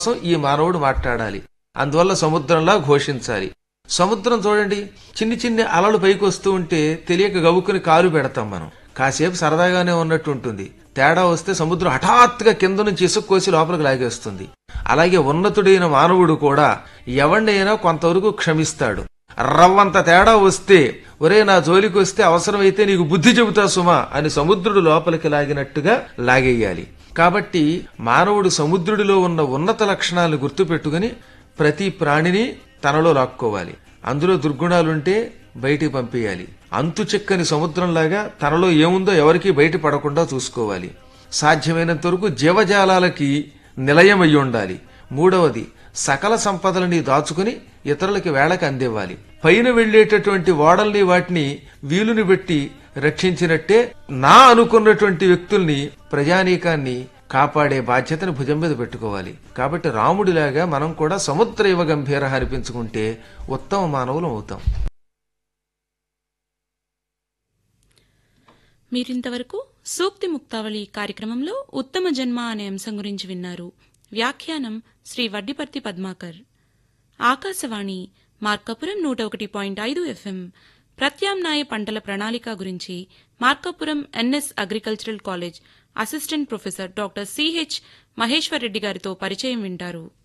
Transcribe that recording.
కోసం ఈ మానవుడు మాట్లాడాలి అందువల్ల సముద్రంలా ఘోషించాలి సముద్రం చూడండి చిన్ని చిన్ని అలలు పైకి వస్తూ ఉంటే తెలియక గవుకుని కాలు పెడతాం మనం కాసేపు సరదాగానే ఉన్నట్టు ఉంటుంది తేడా వస్తే సముద్రం హఠాత్తుగా కింద నుంచి ఇసుక కోసి లోపలికి లాగేస్తుంది అలాగే ఉన్నతుడైన మానవుడు కూడా ఎవరినైనా కొంతవరకు క్షమిస్తాడు రవ్వంత తేడా వస్తే ఒరే నా జోలికి వస్తే అవసరమైతే నీకు బుద్ధి చెబుతా సుమా అని సముద్రుడు లోపలికి లాగినట్టుగా లాగేయాలి కాబట్టి మానవుడు సముద్రుడిలో ఉన్న ఉన్నత లక్షణాలను గుర్తుపెట్టుకుని ప్రతి ప్రాణిని తనలో లాక్కోవాలి అందులో దుర్గుణాలుంటే బయటికి పంపేయాలి అంతు చెక్కని సముద్రంలాగా తనలో ఏముందో ఎవరికీ బయట పడకుండా చూసుకోవాలి సాధ్యమైనంత వరకు జీవజాలాలకి నిలయం అయి ఉండాలి మూడవది సకల సంపదలని దాచుకుని ఇతరులకి వేళకి అందివ్వాలి పైన వెళ్లేటటువంటి ఓడల్ని వాటిని వీలుని బట్టి రక్షించినట్టే నా అనుకున్నటువంటి వ్యక్తుల్ని ప్రజానీకాన్ని కాపాడే బాధ్యతను భుజం మీద పెట్టుకోవాలి కాబట్టి రాముడిలాగా మనం కూడా సముద్ర ఇవ గంభీర అనిపించుకుంటే ఉత్తమ మానవులు అవుతాం మీరింతవరకు సూక్తి ముక్తావళి కార్యక్రమంలో ఉత్తమ జన్మ అనే అంశం గురించి విన్నారు వ్యాఖ్యానం శ్రీ వడ్డిపర్తి పద్మాకర్ ఆకాశవాణి మార్కాపురం నూట ఒకటి పాయింట్ ఐదు ఎఫ్ఎం ప్రత్యామ్నాయ పంటల ప్రణాళిక గురించి Markapuram N S agricultural college assistant professor doctor C H Maheshwar Reddy గారితో పరిచయం వింటారు